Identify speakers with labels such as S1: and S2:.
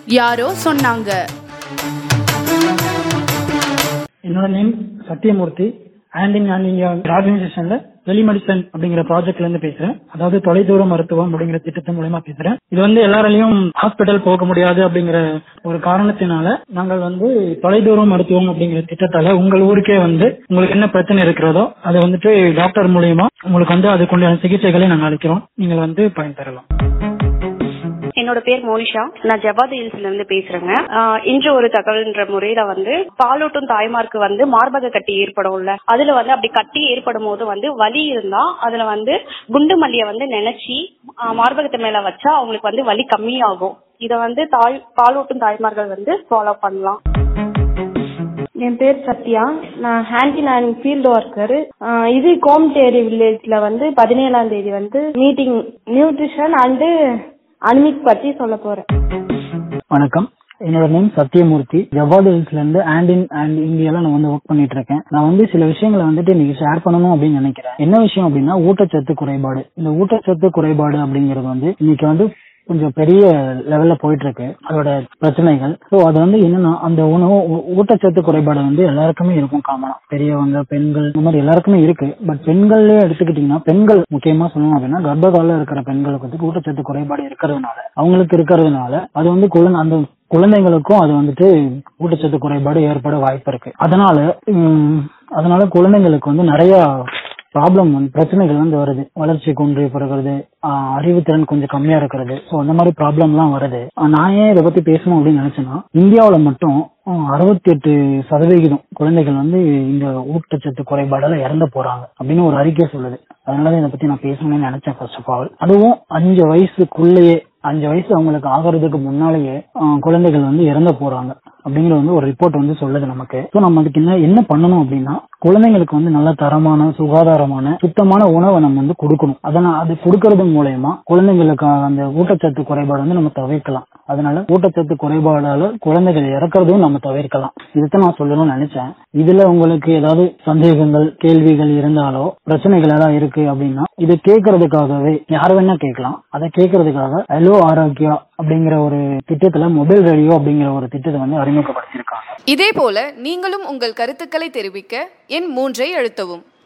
S1: யாரோ சொன்னாங்க
S2: என்னோட name Sathyamurthy and in and India ஆர்கனைசேஷன்ல டெலிமெடிசன் அப்படிங்கிற ப்ராஜெக்ட்ல இருந்து பேசுறேன் அதாவது தொலைதூர மருத்துவம் அப்படிங்கிற திட்டத்தின் மூலமா பேசுறேன் இது வந்து எல்லாராலையும் ஹாஸ்பிட்டல் போக முடியாது அப்படிங்கிற ஒரு காரணத்தினால நாங்கள் வந்து தொலைதூர மருத்துவம் அப்படிங்கிற திட்டத்தால உங்கள் ஊருக்கே வந்து உங்களுக்கு என்ன பிரச்சனை இருக்கிறதோ அதை வந்துட்டு டாக்டர் மூலியமா உங்களுக்கு வந்து அதுக்குண்டான சிகிச்சைகளை நாங்கள் அளிக்கிறோம் நீங்கள் வந்து பயன்பெறலாம்
S3: என்னோட பேர் மோனிஷா நான் ஜவாத் ஹில்ஸ்ல இருந்து பேசுறேங்க ஆஹ் இன்று ஒரு தகவல்ன்ற முறையில வந்து பாலூட்டும் தாய்மார்க்கு வந்து மார்பக கட்டி ஏற்படும்ல அதுல வந்து அப்படி கட்டி ஏற்படும் போது வந்து வலி இருந்தா அதுல வந்து குண்டு மல்லிய வந்து நினைச்சு ஆஹ் மார்பகத்து மேல வச்சா அவங்களுக்கு வந்து வலி கம்மியாகும் இத வந்து தாய் பாலூட்டும் தாய்மார்கள் வந்து ஃபாலோ பண்ணலாம்
S4: என் பேர் சத்யா நான் ஹேண்டின் அண்ட் ஃபீல்டு ஒர்க்கர் இது கோம்டேரி வில்லேஜ்ல வந்து பதினேழாம் தேதி வந்து மீட்டிங் நியூட்ரிஷன் அண்டு அனிமிக் பத்தி சொல்ல போறேன்
S2: வணக்கம் என்னோட நேம் சத்யமூர்த்தி ஜவாத் ஹில்ஸ்ல இருந்து ஆண்ட் இன் அண்ட் இந்தியால நான் வந்து ஒர்க் பண்ணிட்டு இருக்கேன் நான் வந்து சில விஷயங்களை வந்துட்டு இன்னைக்கு ஷேர் பண்ணணும் அப்படின்னு நினைக்கிறேன் என்ன விஷயம் அப்படின்னா ஊட்டச்சத்து குறைபாடு இந்த ஊட்டச்சத்து குறைபாடு அப்படிங்கிறது வந்து இன்னைக்கு வந்து கொஞ்சம் பெரிய லெவல்ல போயிட்டு இருக்கு அதோட பிரச்சனைகள் ஸோ அது வந்து என்னன்னா அந்த உணவு ஊ- ஊட்டச்சத்து குறைபாடு வந்து எல்லாருக்குமே இருக்கும் காமனா பெரியவங்க பெண்கள் இந்த மாதிரி எல்லாருக்குமே இருக்கு பட் பெண்கள்லயே எடுத்துக்கிட்டீங்கன்னா பெண்கள் முக்கியமா சொல்லணும் அப்படின்னா கர்ப்பகால இருக்கிற பெண்களுக்கு வந்து ஊட்டச்சத்து குறைபாடு இருக்கிறதுனால அவங்களுக்கு இருக்கிறதுனால அது வந்து குழந்தை அந்த குழந்தைங்களுக்கும் அது வந்துட்டு ஊட்டச்சத்து குறைபாடு ஏற்பட வாய்ப்பு இருக்கு அதனால உம், அதனால குழந்தைங்களுக்கு வந்து நிறைய ப்ராப்ளம் வந்து பிரச்சனைகள் வந்து வருது வளர்ச்சி குன்றி பிறகுறது ஆஹ் அறிவுத்திறன் கொஞ்சம் கம்மியா இருக்கிறது ஸோ அந்த மாதிரி ப்ராப்ளம் எல்லாம் வருது ஆஹ் நான் ஏன் இதை பத்தி பேசணும் அப்படின்னு நினைச்சேன்னா இந்தியாவுல மட்டும் அறுபத்தி எட்டு சதவிகிதம் குழந்தைகள் வந்து இந்த ஊட்டச்சத்து குறைபாடால இறந்து போறாங்க அப்படின்னு ஒரு அறிக்கை சொல்லுது அதனால இதை பத்தி நான் பேசணும்னு நினைச்சேன் ஃபர்ஸ்ட் ஆஃப் ஆல் அதுவும் அஞ்சு வயசுக்குள்ளேயே அஞ்சு வயசு அவங்களுக்கு ஆகிறதுக்கு முன்னாலேயே ஆஹ் குழந்தைகள் வந்து இறந்து போறாங்க அப்படிங்கிற வந்து ஒரு ரிப்போர்ட் வந்து சொல்லுது நமக்கு ஸோ நம்ம அதுக்கு என்ன என்ன பண்ணணும் அப்படின்னா குழந்தைங்களுக்கு வந்து நல்ல தரமான சுகாதாரமான சுத்தமான உணவை நம்ம வந்து கொடுக்கணும் அதனால அது கொடுக்கறது மூலயமா குழந்தைங்களுக்கு அந்த ஊட்டச்சத்து குறைபாடு வந்து நம்ம தவிர்க்கலாம் அதனால ஊட்டச்சத்து குறைபாடால குழந்தைகள் இறக்குறதும் நம்ம தவிர்க்கலாம் இதுதான் நான் சொல்லணும்னு நினைச்சேன் இதுல உங்களுக்கு ஏதாவது சந்தேகங்கள் கேள்விகள் இருந்தாலோ பிரச்சனைகள் ஏதாவது இருக்கு அப்படின்னா இது கேட்கறதுக்காகவே யார் வேணா கேட்கலாம் அதை கேட்கறதுக்காக ஹலோ ஆரோக்கியா அப்படிங்கிற ஒரு திட்டத்துல மொபைல் ரேடியோ அப்படிங்கிற ஒரு திட்டத்தை வந்து அறிமுகப்படுத்தியிருக்காங்க
S1: இதே போல நீங்களும் உங்கள் கருத்துக்களை தெரிவிக்க எண் மூன்றை அழுத்தவும்